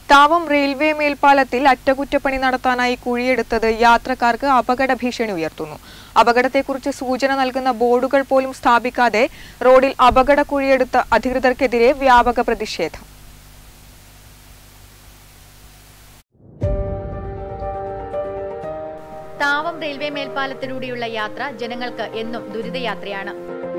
Thavam railway മേൽപ്പാലത്തിൽ അറ്റകുറ്റപ്പണി നടത്താനായി കുഴിയെടുത്തത് യാത്രക്കാർക്ക് അപകട ഭീഷണി ഉയർത്തുന്നു അപകടത്തെക്കുറിച്ച് സൂചന നൽകുന്ന ബോർഡുകൾ പോലും സ്ഥാപിക്കാതെ റോഡിൽ അപകട കുഴിയെടുത്ത അധികൃതർക്കെതിരെ വ്യാപക പ്രതിഷേധം താവം റെയിൽവേ മേൽപ്പാലത്തിലൂടെയുള്ള യാത്ര ജനങ്ങൾക്ക് എന്നും ദുരിതയാത്രയാണ്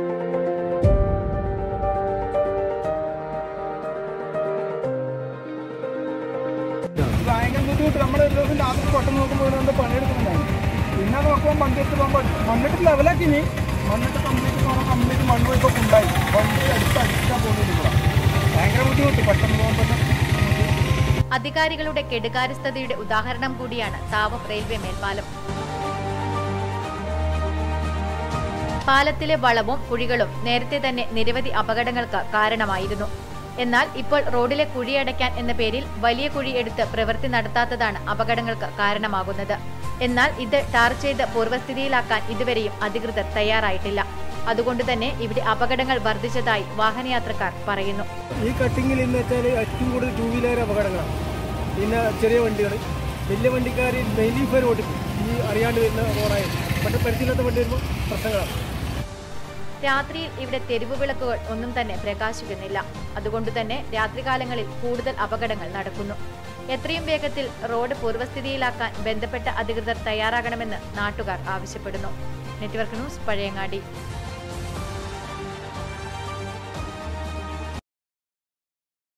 ഭയങ്കര ബുദ്ധിമുട്ട് നമ്മൾ ഒരു ദിവസം രാത്രി പെട്ടെന്ന് നോക്കുമ്പോൾ എന്താ പണിയെടുക്കുന്നുണ്ടായിരുന്നു പിന്നെ അത് നോക്കുമ്പോൾ മണ്ണിട്ട് പോകുമ്പോൾ മണ്ണിട്ട് ലെവലാക്കി ഇനി മണ്ണിട്ട് കംപ്ലീറ്റ് പോകണം കംപ്ലീറ്റ് മണ്ണ് ഇപ്പോൾ ഉണ്ടായി വണ്ടി അടുത്ത് അടിച്ചാൽ പോകുന്നില്ല ഇവിടെ ഭയങ്കര ബുദ്ധിമുട്ട് പെട്ടെന്ന് പോകുമ്പോൾ അധികാരികളുടെ കെടുകാര്യസ്ഥതയുടെ ഉദാഹരണം കൂടിയാണ് താവം റെയിൽവേ മേൽപ്പാലം പാലത്തിലെ വളവും കുഴികളും നേരത്തെ തന്നെ നിരവധി അപകടങ്ങൾക്ക് കാരണമായിരുന്നു എന്നാൽ ഇപ്പോൾ റോഡിലെ കുഴിയടയ്ക്കാൻ എന്ന പേരിൽ വലിയ കുഴി എടുത്ത് പ്രവൃത്തി നടത്താത്തതാണ് അപകടങ്ങൾക്ക് കാരണമാകുന്നത് എന്നാൽ ഇത് ടാർ ചെയ്ത് പൂർവ്വസ്ഥിതിയിലാക്കാൻ ഇതുവരെയും അധികൃതർ തയ്യാറായിട്ടില്ല അതുകൊണ്ട് തന്നെ ഇവിടെ അപകടങ്ങൾ വർദ്ധിച്ചതായി വാഹനയാത്രക്കാർ പറയുന്നു ഈ കട്ടിങ്ങിൽ എന്ന് വെച്ചാൽ ഏറ്റവും കൂടുതൽ ടൂ വീലർ അപകടങ്ങളാണ് പിന്നെ ചെറിയ വണ്ടികൾ വലിയ വണ്ടിക്കാർ മെയിൻലി ഫയർ ഓടിക്കും ഈ അറിയാണ്ട് വരുന്ന റോഡായത് മറ്റേ പരിചയമില്ലാത്ത വണ്ടി വരുമ്പോൾ പ്രശ്നങ്ങളാണ് രാത്രിയിൽ ഇവിടെ തെരുവ് വിളക്കുകൾ ഒന്നും തന്നെ പ്രകാശിക്കുന്നില്ല അതുകൊണ്ട് തന്നെ രാത്രികാലങ്ങളിൽ കൂടുതൽ അപകടങ്ങൾ നടക്കുന്നു എത്രയും വേഗത്തിൽ റോഡ് പൂർവ്വസ്ഥിതിയിലാക്കാൻ ബന്ധപ്പെട്ട അധികൃതർ തയ്യാറാകണമെന്ന് നാട്ടുകാർ ആവശ്യപ്പെടുന്നു നെറ്റ്വർക്ക് ന്യൂസ് പഴയങ്ങാടി